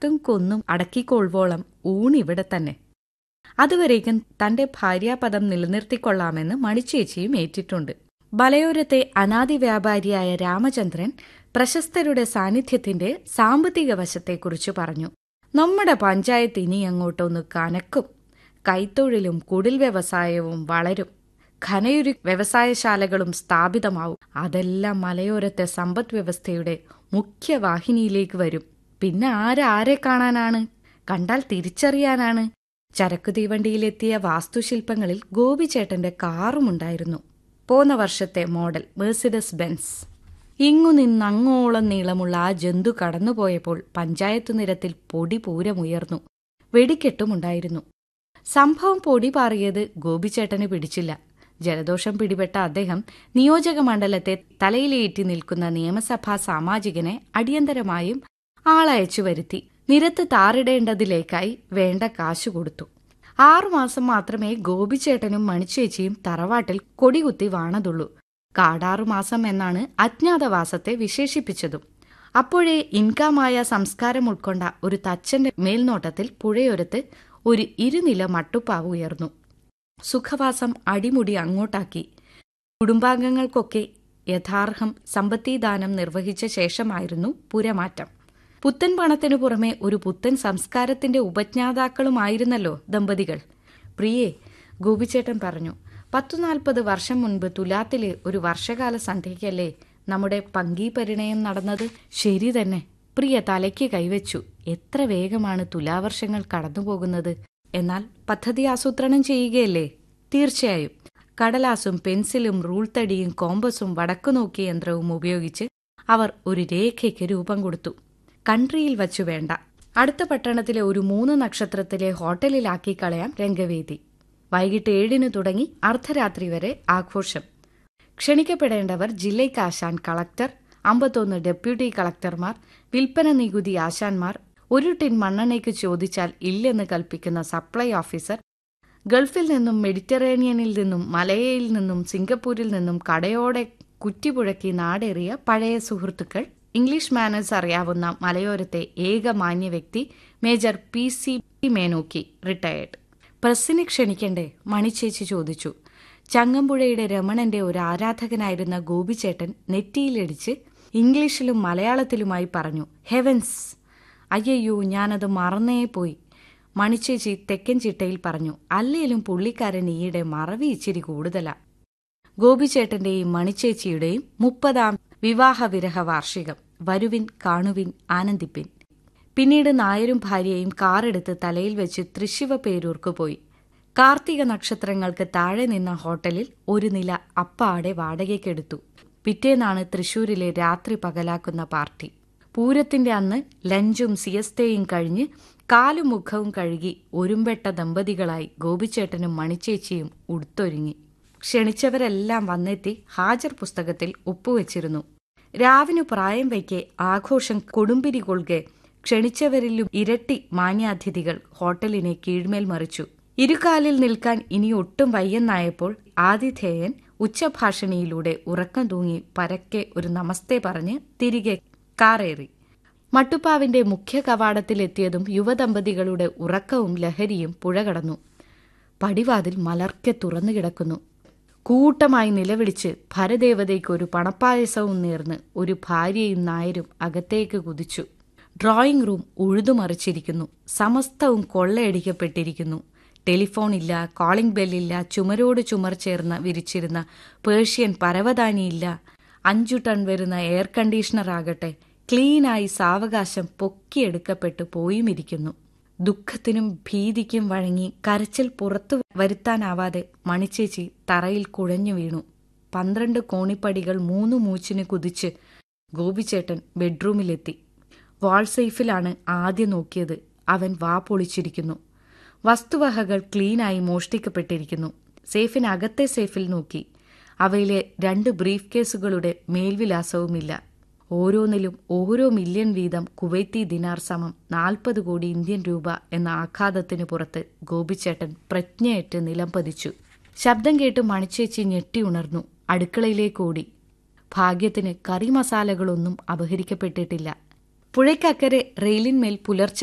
ചത്തും കൊന്നും അടക്കിക്കൊള്ളുവോളം ഊണിവിടെ തന്നെ അതുവരേക്കും തന്റെ ഭാര്യാപദം നിലനിർത്തിക്കൊള്ളാമെന്ന് മണിച്ചേച്ചിയും ഏറ്റിട്ടുണ്ട് ബലയോരത്തെ അനാദി വ്യാപാരിയായ രാമചന്ദ്രൻ പ്രശസ്തരുടെ സാന്നിധ്യത്തിന്റെ സാമ്പത്തിക വശത്തെക്കുറിച്ച് പറഞ്ഞു നമ്മുടെ പഞ്ചായത്ത് ഇനി അങ്ങോട്ടൊന്ന് കനക്കും കൈത്തൊഴിലും കുടിൽ വ്യവസായവും വളരും ഖനയുരു വ്യവസായശാലകളും സ്ഥാപിതമാവും അതെല്ലാം മലയോരത്തെ സമ്പദ് വ്യവസ്ഥയുടെ മുഖ്യവാഹിനിയിലേക്ക് വരും പിന്നെ ആരാരെ കാണാനാണ് കണ്ടാൽ തിരിച്ചറിയാനാണ് ചരക്കു തീവണ്ടിയിലെത്തിയ വാസ്തുശില്പങ്ങളിൽ ഗോപിച്ചേട്ടന്റെ കാറുമുണ്ടായിരുന്നു പോന്ന വർഷത്തെ മോഡൽ മേഴ്സിഡസ് ബെൻസ് ഇങ്ങു നിന്നങ്ങോളം നീളമുള്ള ആ ജന്തു കടന്നുപോയപ്പോൾ പഞ്ചായത്തു നിരത്തിൽ പൊടി പൂരമുയർന്നു വെടിക്കെട്ടുമുണ്ടായിരുന്നു സംഭവം പൊടി പാറിയത് ഗോപിച്ചേട്ടന് പിടിച്ചില്ല ജലദോഷം പിടിപെട്ട അദ്ദേഹം നിയോജക മണ്ഡലത്തെ തലയിലേറ്റി നിൽക്കുന്ന നിയമസഭാ സാമാജികനെ അടിയന്തരമായും ആളയച്ചു വരുത്തി നിരത്ത് താറിടേണ്ടതിലേക്കായി വേണ്ട കാശു കൊടുത്തു ആറുമാസം മാത്രമേ ഗോപിച്ചേട്ടനും മണിച്ചേച്ചിയും തറവാട്ടിൽ കൊടികുത്തി വാണതുള്ളൂ കാടാറുമാസം എന്നാണ് അജ്ഞാതവാസത്തെ വിശേഷിപ്പിച്ചതും അപ്പോഴേ ഇൻകാമായ സംസ്കാരം ഉൾക്കൊണ്ട ഒരു തച്ചന്റെ മേൽനോട്ടത്തിൽ പുഴയോരത്ത് ഒരു ഇരുനില മട്ടുപ്പാവ് ഉയർന്നു സുഖവാസം അടിമുടി അങ്ങോട്ടാക്കി കുടുംബാംഗങ്ങൾക്കൊക്കെ യഥാർഹം സമ്പത്തിദാനം നിർവഹിച്ച ശേഷമായിരുന്നു പുരമാറ്റം പുത്തൻ പണത്തിനു പുറമെ ഒരു പുത്തൻ സംസ്കാരത്തിന്റെ ഉപജ്ഞാതാക്കളുമായിരുന്നല്ലോ ദമ്പതികൾ പ്രിയേ ഗോപിച്ചേട്ടൻ പറഞ്ഞു പത്തു നാൽപ്പത് വർഷം മുൻപ് തുലാത്തിലെ ഒരു വർഷകാല സന്ധ്യയ്ക്കല്ലേ നമ്മുടെ പങ്കി പരിണയം നടന്നത് ശരി തന്നെ പ്രിയ തലയ്ക്ക് കൈവച്ചു എത്ര വേഗമാണ് തുലാവർഷങ്ങൾ കടന്നുപോകുന്നത് എന്നാൽ പദ്ധതി ആസൂത്രണം ചെയ്യുകയല്ലേ തീർച്ചയായും കടലാസും പെൻസിലും റൂൾ തടിയും കോമ്പസും വടക്കുനോക്കി യന്ത്രവും ഉപയോഗിച്ച് അവർ ഒരു രേഖയ്ക്ക് രൂപം കൊടുത്തു കൺട്രിയിൽ വച്ചു വേണ്ട അടുത്ത പട്ടണത്തിലെ ഒരു മൂന്ന് നക്ഷത്രത്തിലെ ഹോട്ടലിലാക്കി കളയാം രംഗവേദി വൈകിട്ട് ഏഴിന് തുടങ്ങി അർദ്ധരാത്രി വരെ ആഘോഷം ക്ഷണിക്കപ്പെടേണ്ടവർ ജില്ലയ്ക്ക് ആശാൻ കളക്ടർ അമ്പത്തൊന്ന് ഡെപ്യൂട്ടി കളക്ടർമാർ വിൽപ്പന നികുതി ആശാന്മാർ ഒരു ടിൻ മണ്ണെണ്ണയ്ക്ക് ചോദിച്ചാൽ ഇല്ലെന്ന് കൽപ്പിക്കുന്ന സപ്ലൈ ഓഫീസർ ഗൾഫിൽ നിന്നും മെഡിറ്ററേനിയനിൽ നിന്നും മലയയിൽ നിന്നും സിംഗപ്പൂരിൽ നിന്നും കടയോടെ കുറ്റിപുഴക്കി നാടേറിയ പഴയ സുഹൃത്തുക്കൾ ഇംഗ്ലീഷ് മാനേഴ്സ് അറിയാവുന്ന മലയോരത്തെ ഏക മാന്യ വ്യക്തി major P C Menokki retired പ്രസ്സിനെ ക്ഷണിക്കണ്ടേ മണിച്ചേച്ചി ചോദിച്ചു ചങ്ങമ്പുഴയുടെ രമണന്റെ ഒരു ആരാധകനായിരുന്ന ഗോപിച്ചേട്ടൻ നെറ്റിയിലടിച്ച് ഇംഗ്ലീഷിലും മലയാളത്തിലുമായി പറഞ്ഞു ഹെവൻസ് അയ്യയ്യോ ഞാനത് മറന്നേ പോയി മണിച്ചേച്ചി തെക്കൻ ചിട്ടയിൽ പറഞ്ഞു അല്ലേലും പുള്ളിക്കാരൻ ഈയിടെ മറവി ഇച്ചിരി കൂടുതലാ ഗോപിച്ചേട്ടന്റെയും മണിച്ചേച്ചിയുടെയും മുപ്പതാം വിവാഹവിരഹ വാർഷികം വരുവിൻ കാണുവിൻ ആനന്ദിപ്പിൻ പിന്നീട് നായരും ഭാര്യയും കാറെടുത്ത് തലയിൽ വെച്ച് തൃശിവ പേരൂർക്ക് പോയി കാർത്തിക നക്ഷത്രങ്ങൾക്ക് താഴെ നിന്ന ഹോട്ടലിൽ ഒരു നില അപ്പാടെ വാടകയ്ക്കെടുത്തു പിറ്റേന്നാണ് തൃശൂരിലെ രാത്രി പകലാക്കുന്ന പാർട്ടി പൂരത്തിന്റെ അന്ന് ലഞ്ചും സിയസ്തയും കഴിഞ്ഞ് കാലും മുഖവും കഴുകി ഒരുമ്പെട്ട ദമ്പതികളായി ഗോപിച്ചേട്ടനും മണിച്ചേച്ചിയും ഉടുത്തൊരുങ്ങി ക്ഷണിച്ചവരെല്ലാം വന്നെത്തി ഹാജർ പുസ്തകത്തിൽ ഒപ്പുവെച്ചിരുന്നു രാവിനു പ്രായം വയ്ക്കെ ആഘോഷം കൊടുമ്പിരി കൊള്കെ ക്ഷണിച്ചവരിലും ഇരട്ടി മാന്യാതിഥികൾ ഹോട്ടലിനെ കീഴ്മേൽ മറിച്ചു ഇരുകാലിൽ നിൽക്കാൻ ഇനി ഒട്ടും വയ്യെന്നായപ്പോൾ ആതിഥേയൻ ഉച്ചഭാഷണിയിലൂടെ ഉറക്കം തൂങ്ങി പരക്കെ ഒരു നമസ്തേ പറഞ്ഞ് തിരികെ കാറേറി മട്ടുപ്പാവിന്റെ മുഖ്യ കവാടത്തിലെത്തിയതും യുവദമ്പതികളുടെ ഉറക്കവും ലഹരിയും പുഴ കടന്നു പടിവാതിൽ മലർക്കെ തുറന്നു കിടക്കുന്നു കൂട്ടമായി നിലവിളിച്ച് ഭരദേവതയ്ക്ക് ഒരു പണപ്പായസവും നേർന്ന് ഒരു ഭാര്യയും നായരും അകത്തേക്ക് കുതിച്ചു ഡ്രോയിംഗ് റൂം ഉഴുതുമറിച്ചിരിക്കുന്നു സമസ്തവും കൊള്ളയടിക്കപ്പെട്ടിരിക്കുന്നു ടെലിഫോണില്ല കോളിംഗ് ബെല്ലില്ല ചുമരോട് ചുമർ ചേർന്ന് വിരിച്ചിരുന്ന പേർഷ്യൻ പരവതാനിയില്ല അഞ്ചു ടൺ വരുന്ന എയർ കണ്ടീഷണർ ആകട്ടെ ക്ലീനായി സാവകാശം പൊക്കിയെടുക്കപ്പെട്ടു പോയുമിരിക്കുന്നു ദുഃഖത്തിനും ഭീതിക്കും വഴങ്ങി കരച്ചിൽ പുറത്തു വരുത്താനാവാതെ മണിച്ചേച്ചി തറയിൽ കുഴഞ്ഞു വീണു പന്ത്രണ്ട് കോണിപ്പടികൾ മൂന്നു മൂച്ചിന് കുതിച്ച് ഗോപിച്ചേട്ടൻ ബെഡ്റൂമിലെത്തി വാൾ സേഫിലാണ് ആദ്യം നോക്കിയത് അവൻ വാ പൊളിച്ചിരിക്കുന്നു വസ്തുവകകൾ ക്ലീനായി മോഷ്ടിക്കപ്പെട്ടിരിക്കുന്നു സേഫിനകത്തെ സേഫിൽ നോക്കി അവയിലെ രണ്ട് ബ്രീഫ് കേസുകളുടെ മേൽവിലാസവുമില്ല ഓരോന്നിലും ഓരോ മില്യൺ വീതം കുവൈത്തി ദിനാർ സമം നാൽപ്പത് കോടി ഇന്ത്യൻ രൂപ എന്ന ആഘാതത്തിനു പുറത്ത് ഗോപിച്ചേട്ടൻ പ്രജ്ഞയേറ്റ് നിലം പതിച്ചു ശബ്ദം കേട്ട് മണിച്ചേച്ചി ഞെട്ടി ഉണർന്നു അടുക്കളയിലേക്ക് ഓടി ഭാഗ്യത്തിന് കറി മസാലകളൊന്നും അപഹരിക്കപ്പെട്ടിട്ടില്ല പുഴയ്ക്കക്കരെ റെയിലിന്മേൽ പുലർച്ചെ